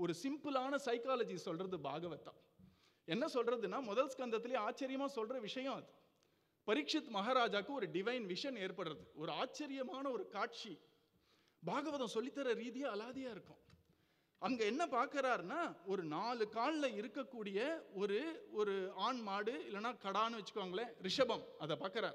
ஒரு சிம்பிளான சைக்காலஜி சொல்றது பாகவதம் என்ன சொல்றதுன்னா முதல் ஸ்கந்தத்திலே ஆச்சரியமா சொல்ற விஷயம் அது பரீட்சித் மகாராஜாக்கு ஒரு டிவைன் விஷன் ஏற்படுறது ஒரு ஆச்சரியமான ஒரு காட்சி பாகவதம் சொல்லித்தர ரீதியா அலாதியா இருக்கும் அங்க என்ன பார்க்கறாருன்னா ஒரு நாலு கால்ல இருக்கக்கூடிய ஒரு ஒரு ஆண் மாடு இல்லைன்னா கடான்னு வச்சுக்கோங்களேன் ரிஷபம் அதை பார்க்கறார்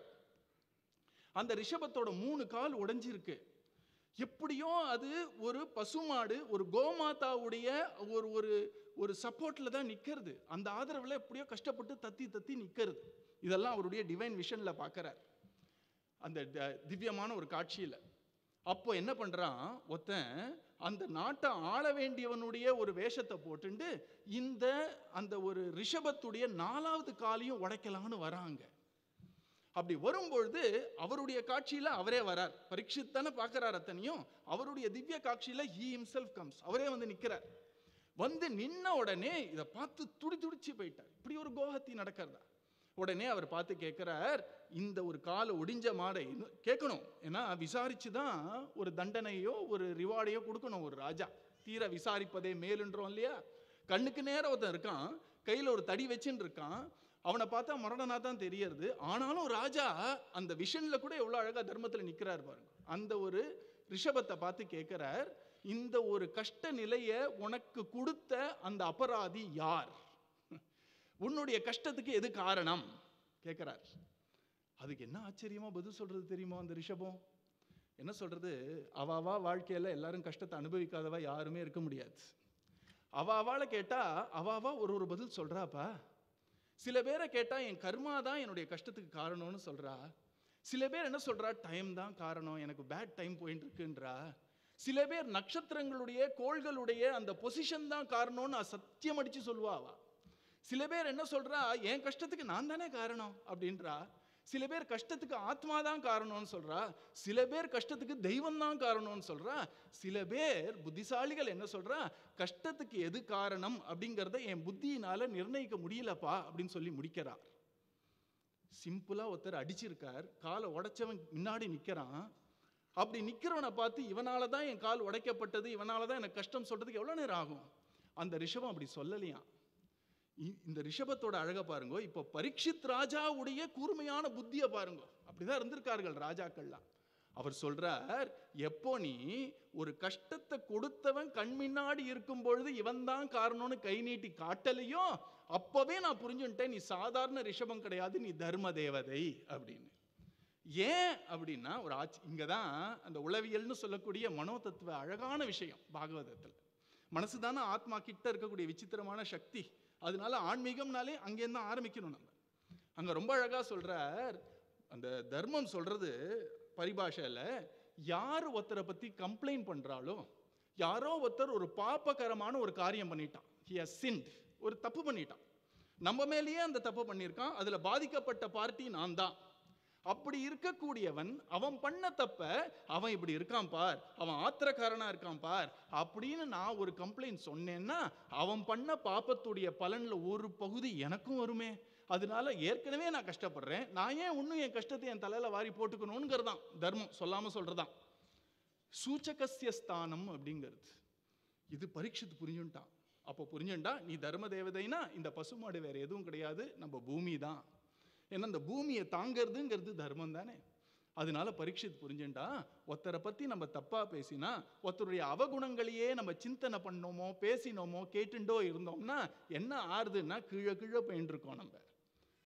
அந்த ரிஷபத்தோட மூணு கால் உடைஞ்சிருக்கு எப்படியோ அது ஒரு பசுமாடு ஒரு கோமாதாவுடைய ஒரு ஒரு ஒரு சப்போர்ட்ல தான் நிக்கிறது அந்த ஆதரவுல எப்படியோ கஷ்டப்பட்டு தத்தி தத்தி நிக்கிறது இதெல்லாம் அவருடைய டிவைன் விஷன்ல பார்க்கறார் அந்த த- திவ்யமான ஒரு காட்சியில அப்போ என்ன பண்றான் ஒருத்தன் அந்த நாட்டை ஆள வேண்டியவனுடைய ஒரு வேஷத்தை போட்டுண்டு இந்த அந்த ஒரு ரிஷபத்துடைய நாலாவது காலையும் உடைக்கலான்னு வராங்க அப்படி வரும்பொழுது அவருடைய காட்சியில அவரே வரார் பரீட்சித் தானே பார்க்கறார் அத்தனையும் அவருடைய திவ்ய காட்சியில ஹி himself கம்ஸ் அவரே வந்து நிக்கிறார் வந்து நின்ன உடனே இதை பார்த்து துடி துடிச்சு போயிட்டார் இப்படி ஒரு கோஹத்தி நடக்கிறதா உடனே அவர் பார்த்து கேட்கிறார் இந்த ஒரு காலை ஒடிஞ்ச மாடை இன்னும் கேட்கணும் ஏன்னா விசாரிச்சு தான் ஒரு தண்டனையோ ஒரு ரிவார்டையோ கொடுக்கணும் ஒரு ராஜா தீர விசாரிப்பதே மேலுன்றோம் இல்லையா கண்ணுக்கு நேரம் ஒருத்தன் இருக்கான் கையில் ஒரு தடி வச்சுன்னு இருக்கான் அவனை பார்த்தா மரணனா தான் தெரியறது ஆனாலும் ராஜா அந்த விஷன்ல கூட எவ்வளோ அழகா தர்மத்தில் நிற்கிறார் பாருங்க அந்த ஒரு ரிஷபத்தை பார்த்து கேட்கிறார் இந்த ஒரு கஷ்ட நிலையை உனக்கு கொடுத்த அந்த அபராதி யார் உன்னுடைய கஷ்டத்துக்கு எது காரணம் கேட்கிறார் அதுக்கு என்ன ஆச்சரியமா பதில் சொல்றது தெரியுமா அந்த ரிஷபம் என்ன சொல்றது அவாவா வாழ்க்கையில எல்லாரும் கஷ்டத்தை அனுபவிக்காதவா யாருமே இருக்க முடியாது அவாவால கேட்டா அவாவா ஒரு ஒரு பதில் சொல்றாப்பா சில பேரை கேட்டா என் கர்மா தான் என்னுடைய கஷ்டத்துக்கு காரணம்னு சொல்றா சில பேர் என்ன சொல்றா டைம் தான் காரணம் எனக்கு பேட் டைம் போயிட்டு இருக்குன்றா சில பேர் நட்சத்திரங்களுடைய கோள்களுடைய அந்த பொசிஷன் தான் காரணம்னு சத்தியம் அடிச்சு சொல்லுவா அவ சில பேர் என்ன சொல்றா என் கஷ்டத்துக்கு நான் தானே காரணம் அப்படின்றா சில பேர் கஷ்டத்துக்கு ஆத்மா தான் காரணம்னு சொல்றா சில பேர் கஷ்டத்துக்கு தெய்வம் தான் காரணம்னு சொல்றா சில பேர் புத்திசாலிகள் என்ன சொல்றா கஷ்டத்துக்கு எது காரணம் அப்படிங்கிறத என் புத்தியினால நிர்ணயிக்க முடியலப்பா அப்படின்னு சொல்லி முடிக்கிறார் சிம்பிளா ஒருத்தர் அடிச்சிருக்கார் காலை உடைச்சவன் முன்னாடி நிக்கிறான் அப்படி நிக்கிறவனை பார்த்து இவனால தான் என் கால் உடைக்கப்பட்டது இவனால தான் எனக்கு கஷ்டம் சொல்றதுக்கு எவ்வளவு நேரம் ஆகும் அந்த ரிஷபம் அப்படி சொல்லலையாம் இ- இந்த ரிஷபத்தோட அழகை பாருங்க இப்போ பரீட்சித் ராஜாவுடைய கூர்மையான புத்தியை பாருங்க அப்படிதான் இருந்திருக்கார்கள் ராஜாக்கள்லாம் அவர் சொல்றார் எப்போ நீ ஒரு கஷ்டத்தை கொடுத்தவன் கண் முன்னாடி இருக்கும் பொழுது இவன் தான் காரணம்னு கை நீட்டி காட்டலையோ அப்பவே நான் புரிஞ்சுட்டேன் நீ சாதாரண ரிஷபம் கிடையாது நீ தர்ம தேவதை அப்படின்னு ஏன் அப்படின்னா ஒரு ஆட்சி இங்கே தான் அந்த உளவியல்னு சொல்லக்கூடிய மனோதத்துவ அழகான விஷயம் பாகவதத்தில் மனசு தானே ஆத்மா கிட்ட இருக்கக்கூடிய விசித்திரமான சக்தி அதனால ஆன்மீகம்னாலே அங்கேருந்து தான் ஆரம்பிக்கணும் நம்ம அங்க ரொம்ப அழகா சொல்றார் அந்த தர்மம் சொல்றது பரிபாஷையில் யார் ஒருத்தரை பத்தி கம்ப்ளைண்ட் பண்றாளோ யாரோ ஒருத்தர் ஒரு பாப்பகரமான ஒரு காரியம் பண்ணிட்டான் ஹி has sinned ஒரு தப்பு பண்ணிட்டான் நம்ம மேலேயே அந்த தப்பு பண்ணியிருக்கான் அதுல பாதிக்கப்பட்ட பார்ட்டி நான் தான் அப்படி இருக்கக்கூடியவன் அவன் பண்ண தப்ப அவன் இப்படி இருக்கான் பார் அவன் ஆத்திரக்காரனா இருக்கான் பார் அப்படின்னு நான் ஒரு கம்ப்ளைண்ட் சொன்னேன்னா அவன் பண்ண பாப்பத்துடைய பலன்ல ஒரு பகுதி எனக்கும் வருமே அதனால ஏற்கனவே நான் கஷ்டப்படுறேன் நான் ஏன் இன்னும் என் கஷ்டத்தை என் தலையில வாரி போட்டுக்கணுங்கிறதான் தர்மம் சொல்லாம சொல்றதான் சூச்சகஸ்ய ஸ்தானம் அப்படிங்கிறது இது பரீட்சித்து புரிஞ்சுட்டான் அப்போ புரிஞ்சுண்டா நீ தர்ம தேவதைனா இந்த பசுமாடு வேற எதுவும் கிடையாது நம்ம பூமி தான் ஏன்னா இந்த பூமியை தாங்கிறதுங்கிறது தர்மம் தானே அதனால பரீட்சித் புரிஞ்சுண்டா ஒருத்தரை பத்தி நம்ம தப்பா பேசினா ஒருத்தருடைய அவகுணங்களையே நம்ம சிந்தனை பண்ணோமோ பேசினோமோ கேட்டுண்டோ இருந்தோம்னா என்ன ஆறுதுன்னா கீழே கீழே போயின்னு இருக்கோம் நம்ம